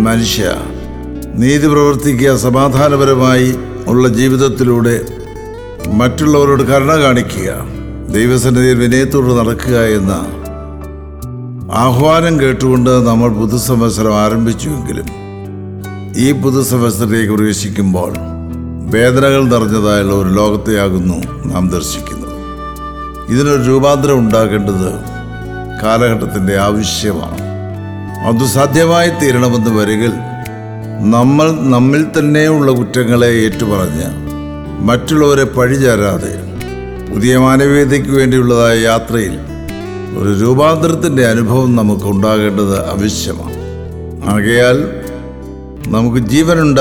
മനുഷ്യ നീതി പ്രവർത്തിക്കുക സമാധാനപരമായി ഉള്ള ജീവിതത്തിലൂടെ മറ്റുള്ളവരോട് കരുണ കാണിക്കുക ദൈവസന്നിധിയിൽ വിനയത്തോട് നടക്കുക എന്ന ആഹ്വാനം കേട്ടുകൊണ്ട് നമ്മൾ പുതുസംവത്സരം ആരംഭിച്ചുവെങ്കിലും ഈ പുതുസംവത്സരത്തിലേക്ക് പ്രവേശിക്കുമ്പോൾ വേദനകൾ നിറഞ്ഞതായുള്ള ഒരു ലോകത്തെയാകുന്നു നാം ദർശിക്കുന്നത് ഇതിനൊരു രൂപാന്തരം ഉണ്ടാകേണ്ടത് കാലഘട്ടത്തിൻ്റെ ആവശ്യമാണ് അത് സാധ്യമായി തീരണമെന്ന് വരികിൽ നമ്മൾ നമ്മിൽ തന്നെയുള്ള കുറ്റങ്ങളെ ഏറ്റുപറഞ്ഞ് മറ്റുള്ളവരെ പഴിചാരാതെ പുതിയ മാനവീയതയ്ക്ക് വേണ്ടിയുള്ളതായ യാത്രയിൽ ഒരു രൂപാന്തരത്തിൻ്റെ അനുഭവം നമുക്ക് ഉണ്ടാകേണ്ടത് ആവശ്യമാണ് ആകയാൽ നമുക്ക് ജീവനുണ്ടാ